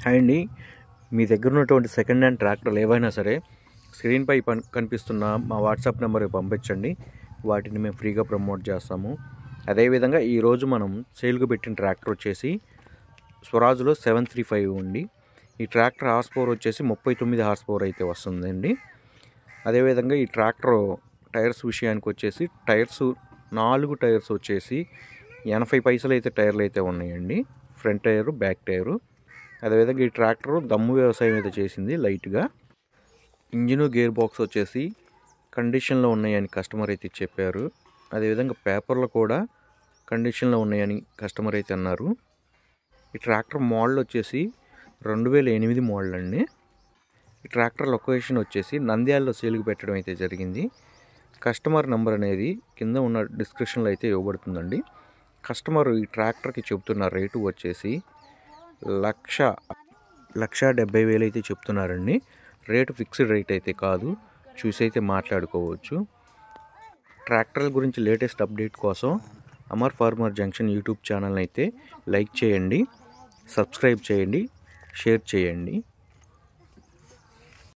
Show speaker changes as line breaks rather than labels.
hi అండి మీ దగ్గర ఉన్నటువంటి సెకండ్ హ్యాండ్ ట్రాక్టర్లు ఏవైనా సరే స్క్రీన్పై పన్ కనిపిస్తున్న మా వాట్సాప్ నెంబర్కి పంపించండి వాటిని మేము ఫ్రీగా ప్రమోట్ చేస్తాము అదేవిధంగా ఈరోజు మనం సేల్కి పెట్టిన ట్రాక్టర్ వచ్చేసి స్వరాజ్లో సెవెన్ త్రీ ఫైవ్ ఉంది ఈ ట్రాక్టర్ హార్స్ పవర్ వచ్చేసి ముప్పై తొమ్మిది హార్స్ పవర్ అయితే వస్తుందండి అదేవిధంగా ఈ ట్రాక్టర్ టైర్స్ విషయానికి వచ్చేసి టైర్స్ నాలుగు టైర్స్ వచ్చేసి ఎనభై పైసలు అయితే టైర్లు అయితే ఉన్నాయండి ఫ్రంట్ టైరు బ్యాక్ టైరు అదేవిధంగా ఈ ట్రాక్టర్ దమ్ము వ్యవసాయం అయితే చేసింది లైట్గా ఇంజిన్ గేర్ బాక్స్ వచ్చేసి కండిషన్లో ఉన్నాయని కస్టమర్ అయితే చెప్పారు అదేవిధంగా పేపర్లు కూడా కండిషన్లో ఉన్నాయని కస్టమర్ అయితే అన్నారు ఈ ట్రాక్టర్ మోడల్ వచ్చేసి రెండు వేల ఎనిమిది మోడల్ అండి ఈ ట్రాక్టర్ లొకేషన్ వచ్చేసి నంద్యాలలో సేల్కి పెట్టడం అయితే జరిగింది కస్టమర్ నెంబర్ అనేది కింద ఉన్న డిస్క్రిప్షన్లో అయితే ఇవ్వబడుతుందండి కస్టమర్ ఈ ట్రాక్టర్కి చెబుతున్న రేటు వచ్చేసి లక్ష లక్ష డెబ్బై వేలు అయితే చెప్తున్నారండి రేటు ఫిక్స్డ్ రేట్ అయితే కాదు చూసి అయితే మాట్లాడుకోవచ్చు ట్రాక్టర్ల గురించి లేటెస్ట్ అప్డేట్ కోసం Amar farmer junction YouTube channel అయితే లైక్ చేయండి సబ్స్క్రైబ్ చేయండి షేర్ చేయండి